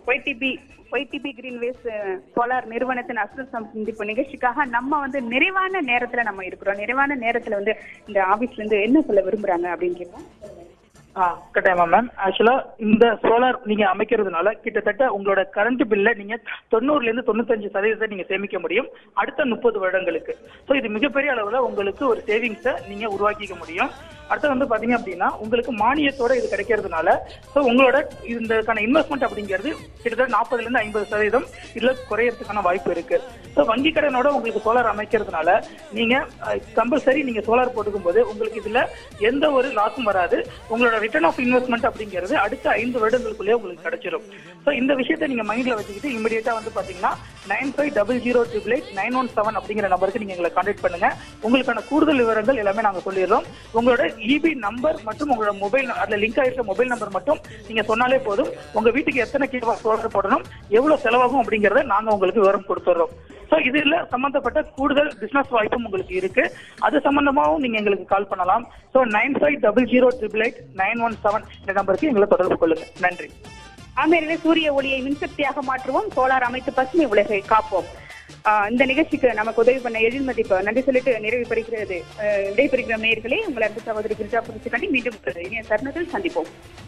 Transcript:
YDP YDP Greenways solar நிறுவனத்தின் அசுர சந்திப்பு நிகழ்ச்சிக்காக நம்ம வந்து நிறைவான நேரத்துல நம்ம இருக்கிறோம் நிறைவான நேரத்துல வந்து இந்த ஆபீஸ்ல இருந்து என்ன சொல்ல விரும்புறாங்க அப்படின்னு கேட்போம் ஆ கட்டாயமா மேம் ஆக்சுவலா இந்த சோலார் நீங்க அமைக்கிறதுனால கிட்டத்தட்ட உங்களோட கரண்ட் பில்ல நீங்க தொண்ணூறுல இருந்து தொண்ணூத்தஞ்சு சதவீதத்தை நீங்க சேமிக்க முடியும் அடுத்த முப்பது வருடங்களுக்கு ஸோ இது மிகப்பெரிய அளவுல உங்களுக்கு ஒரு சேவிங்ஸை நீங்க உருவாக்கிக்க முடியும் அடுத்து வந்து பாத்தீங்க அப்படின்னா உங்களுக்கு மானியத்தோட இது கிடைக்கிறதுனால ஸோ உங்களோட இதற்கான இன்வெஸ்ட்மெண்ட் அப்படிங்கிறது கிட்டத்தட்ட நாற்பதுல இருந்து ஐம்பது சதவீதம் இதுல குறையறதுக்கான வாய்ப்பு இருக்கு ஸோ வங்கி கடனோட உங்களுக்கு சோலார் அமைக்கிறதுனால நீங்க கம்பல்சரி நீங்க சோலார் போட்டுக்கும் போது உங்களுக்கு இதுல எந்த ஒரு லாஸும் வராது உங்களோட ரிட்டர்ன் ஆஃப் இன்வெஸ்ட்மெண்ட் அப்படிங்கிறது அடுத்த ஐந்து வருடங்களுக்குள்ளே உங்களுக்கு கிடைச்சிரும் ஸோ இந்த விஷயத்தை நீங்க மைண்ட்ல வச்சுக்கிட்டு இமிடியேட்டா வந்து பாத்தீங்கன்னா nine five double zero triple eight nine one seven அப்படிங்கிற நம்பருக்கு நீங்க எங்களை கான்டாக்ட் பண்ணுங்க உங்களுக்கான கூடுதல் விவரங்கள் எல்லாமே நாங்க சொல்லிடுறோம் உங்களோட இபி நம்பர் மற்றும் உங்களோட மொபைல் அதுல லிங்க் ஆயிருக்க மொபைல் நம்பர் மட்டும் நீங்க சொன்னாலே போதும் உங்க வீட்டுக்கு எத்தனை கிலோ சோலார் போடணும் எவ்வளவு செலவாகும் அப்படிங்கறத நாங்க உங்களுக்கு விவரம் கொடுத்துறோம் ஸோ இதுல சம்பந்தப்பட்ட கூடுதல் பிசினஸ் வாய்ப்பும் உங்களுக்கு இருக்கு அது சம்பந்தமாவும் நீங்க எங்களுக்கு கால் பண்ணலாம் so nine five double zero triple eight nine one seven இந்த நம்பருக்கு எங்களை தொடர்பு கொள்ளுங்க நன்றி ஆமேரிலே சூரிய ஒளியை மின்சக்தியாக மாற்றுவோம் சோலார் அமைத்து பசுமை உலகை காப்போம் ஆஹ் இந்த நிகழ்ச்சிக்கு நமக்கு உதவி பண்ண எழில்மதிப்பு நன்றி சொல்லிட்டு நிறைவு பெறுகிறது ஆஹ் விடைபெறுகிற நேயர்களே உங்களை அன்பு சகோதரி கிரிஜா புரிச்சுக்காண்டி மீண்டும் ஒரு இனிய தருணத்தில் சந்திப்போம்